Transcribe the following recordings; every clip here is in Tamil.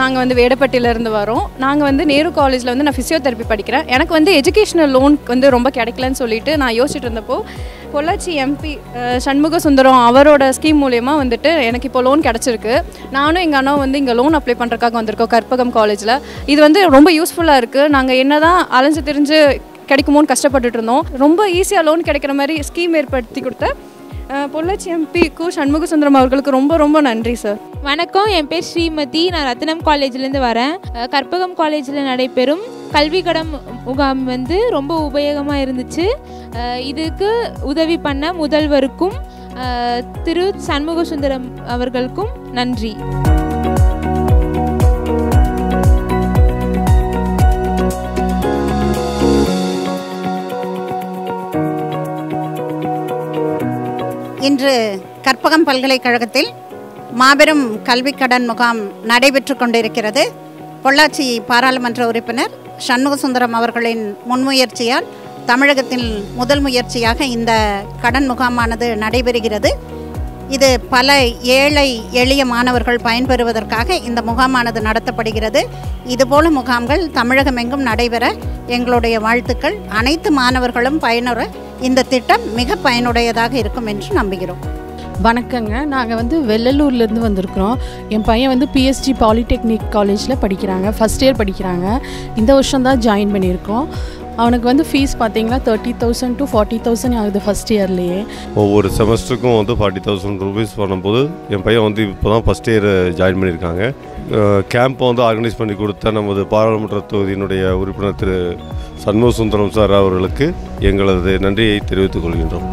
நாங்கள் வந்து வேடப்பட்டியிலேருந்து வரோம் நாங்கள் வந்து நேரு காலேஜில் வந்து நான் ஃபிசியோதெரப்பி படிக்கிறேன் எனக்கு வந்து எஜுகேஷனல் லோன் வந்து ரொம்ப கிடைக்கலன்னு சொல்லிட்டு நான் யோசிச்சுட்டு இருந்தப்போ பொள்ளாச்சி எம்பி சண்முக சுந்தரம் அவரோட ஸ்கீம் மூலயமா வந்துட்டு எனக்கு இப்போ லோன் கிடச்சிருக்கு நானும் எங்கள் அண்ணா வந்து இங்கே லோன் அப்ளை பண்ணுறதுக்காக வந்திருக்கோம் கற்பகம் காலேஜில் இது வந்து ரொம்ப யூஸ்ஃபுல்லாக இருக்குது நாங்கள் என்ன தான் அலைஞ்சு திரிஞ்சு கிடைக்குமோன்னு கஷ்டப்பட்டுட்டு இருந்தோம் ரொம்ப ஈஸியாக லோன் கிடைக்கிற மாதிரி ஸ்கீம் ஏற்படுத்தி கொடுத்த அஹ், பொள்ளாச்சி எம்பி கு சண்முக சுந்தரம் அவர்களுக்கு ரொம்ப ரொம்ப நன்றி சார் வணக்கம் என் பேர் ஸ்ரீமதி நான் ரத்னம் காலேஜ்லேருந்து வரேன் அஹ் கற்பகம் காலேஜில் நடைபெறும் கல்வி கடன் முகாம் வந்து ரொம்ப உபயோகமாக இருந்துச்சு அஹ் இதுக்கு உதவி பண்ண முதல்வருக்கும் அஹ் திரு சண்முக சுந்தரம் அவர்களுக்கும் நன்றி இன்று கற்பகம் பல்கலைக்கழகத்தில் மாபெரும் கல்விக் கடன் முகாம் நடைபெற்று கொண்டிருக்கிறது பொள்ளாச்சி பாராளுமன்ற உறுப்பினர் சண்முகசுந்தரம் அவர்களின் முன்முயற்சியால் தமிழகத்தில் முதல் முயற்சியாக இந்த கடன் முகாமானது நடைபெறுகிறது இது பல ஏழை எளிய மாணவர்கள் பயன்பெறுவதற்காக இந்த முகாமானது நடத்தப்படுகிறது இதுபோல முகாம்கள் தமிழகமெங்கும் நடைபெற எங்களுடைய வாழ்த்துக்கள் அனைத்து மாணவர்களும் பயனுற இந்த திட்டம் மிக பயனுடையதாக இருக்கும் என்று நம்புகிறோம் வணக்கங்க நாங்கள் வந்து வெள்ளலூர்லேருந்து வந்திருக்கிறோம் என் பையன் வந்து பிஎஸ்டி பாலிடெக்னிக் காலேஜில் படிக்கிறாங்க ஃபஸ்ட் இயர் படிக்கிறாங்க இந்த வருஷம் தான் ஜாயின் பண்ணியிருக்கோம் அவனுக்கு வந்து ஃபீஸ் பார்த்தீங்கன்னா thirty thousand to forty thousand ஆகுது ஃபஸ்ட் இயர்லேயே ஒவ்வொரு செமஸ்டருக்கும் வந்து ஃபார்ட்டி தௌசண்ட் ருபீஸ் பண்ணும்போது என் பையன் வந்து இப்போ தான் ஃபஸ்ட் இயர் ஜாயின் பண்ணியிருக்காங்க கேம்ப் வந்து ஆர்கனைஸ் பண்ணி கொடுத்த நமது பாராளுமன்ற தொகுதியினுடைய உறுப்பினர் திரு சண்முக சுந்தரம் சார் அவர்களுக்கு எங்களது நன்றியை தெரிவித்துக் கொள்கின்றோம்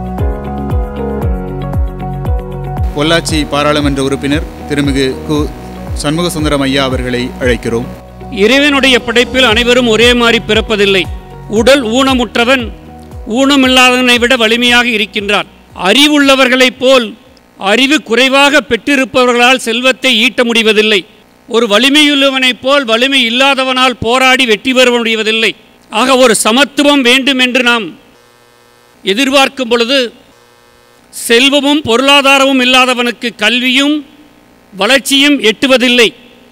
பொள்ளாச்சி பாராளுமன்ற உறுப்பினர் திருமிகு கு சண்முகசுந்தரம் ஐயா அவர்களை அழைக்கிறோம் இறைவனுடைய படைப்பில் அனைவரும் ஒரே மாதிரி பிறப்பதில்லை உடல் ஊனமுற்றவன் ஊனமில்லாதவனை விட வலிமையாக இருக்கின்றான் அறிவுள்ளவர்களைப் போல் அறிவு குறைவாக பெற்றிருப்பவர்களால் செல்வத்தை ஈட்ட முடிவதில்லை ஒரு வலிமையுள்ளவனைப் போல் வலிமை இல்லாதவனால் போராடி வெற்றி பெற முடிவதில்லை ஆக ஒரு சமத்துவம் வேண்டும் என்று நாம் எதிர்பார்க்கும் பொழுது செல்வமும் பொருளாதாரமும் இல்லாதவனுக்கு கல்வியும் வளர்ச்சியும் எட்டுவதில்லை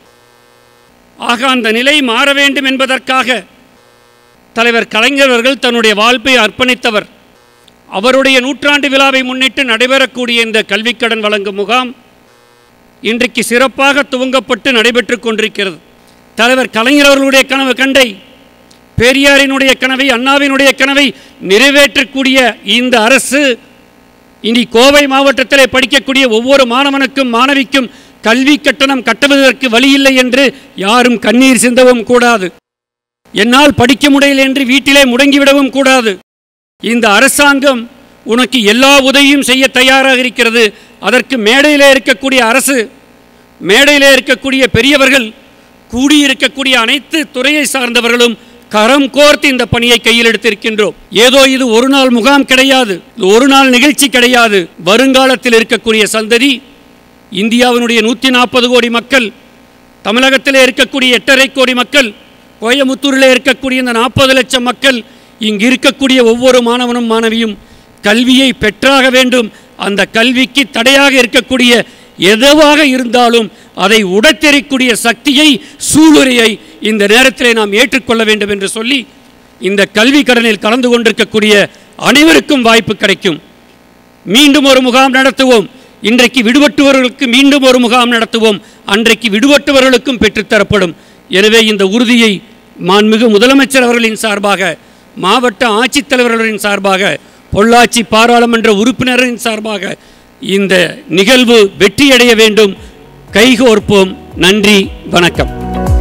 ஆக அந்த நிலை மாற வேண்டும் என்பதற்காக தலைவர் கலைஞர் அவர்கள் தன்னுடைய வாழ்ப்பை அர்ப்பணித்தவர் அவருடைய நூற்றாண்டு விழாவை முன்னிட்டு நடைபெறக்கூடிய இந்த கல்விக்கடன் வழங்கும் முகாம் இன்றைக்கு சிறப்பாக துவங்கப்பட்டு நடைபெற்று கொண்டிருக்கிறது தலைவர் கலைஞர் அவர்களுடைய கனவு கண்டை பெரியாரினுடைய கனவை அண்ணாவினுடைய கனவை நிறைவேற்றக்கூடிய இந்த அரசு இனி கோவை மாவட்டத்திலே படிக்கக்கூடிய ஒவ்வொரு மாணவனுக்கும் மாணவிக்கும் கல்வி கட்டணம் கட்டுவதற்கு வழியில்லை என்று யாரும் கண்ணீர் சிந்தவும் கூடாது என்னால் படிக்க முடியல என்று வீட்டிலே முடங்கிவிடவும் கூடாது இந்த அரசாங்கம் உனக்கு எல்லா உதவியும் செய்ய தயாராக இருக்கிறது அதற்கு மேடையிலே இருக்கக்கூடிய அரசு மேடையிலே இருக்கக்கூடிய பெரியவர்கள் கூடியிருக்கக்கூடிய அனைத்து துறையை சார்ந்தவர்களும் கரம் கோர்த்து இந்த பணியை கையில் எடுத்திருக்கின்றோம் ஏதோ இது ஒரு நாள் முகாம் கிடையாது இது ஒரு நாள் நிகழ்ச்சி கிடையாது வருங்காலத்தில் இருக்கக்கூடிய சந்ததி இந்தியாவினுடைய நூற்றி நாற்பது கோடி மக்கள் தமிழகத்திலே இருக்கக்கூடிய எட்டரை கோடி மக்கள் கோயமுத்தூரில் இருக்கக்கூடிய இந்த நாற்பது லட்சம் மக்கள் இங்கு இருக்கக்கூடிய ஒவ்வொரு மாணவனும் மாணவியும் கல்வியை பெற்றாக வேண்டும் அந்த கல்விக்கு தடையாக இருக்கக்கூடிய எதுவாக இருந்தாலும் அதை உடைத்தெறிக்கூடிய சக்தியை சூளுரையை இந்த நேரத்திலே நாம் ஏற்றுக்கொள்ள வேண்டும் என்று சொல்லி இந்த கல்வி கடனில் கலந்து கொண்டிருக்கக்கூடிய அனைவருக்கும் வாய்ப்பு கிடைக்கும் மீண்டும் ஒரு முகாம் நடத்துவோம் இன்றைக்கு விடுபட்டவர்களுக்கு மீண்டும் ஒரு முகாம் நடத்துவோம் அன்றைக்கு விடுபட்டவர்களுக்கும் பெற்றுத்தரப்படும் எனவே இந்த உறுதியை மாண்புமிகு முதலமைச்சர் அவர்களின் சார்பாக மாவட்ட ஆட்சித்தலைவர்களின் சார்பாக பொள்ளாச்சி பாராளுமன்ற உறுப்பினரின் சார்பாக இந்த நிகழ்வு வெற்றியடைய வேண்டும் கைகோர்ப்போம் நன்றி வணக்கம்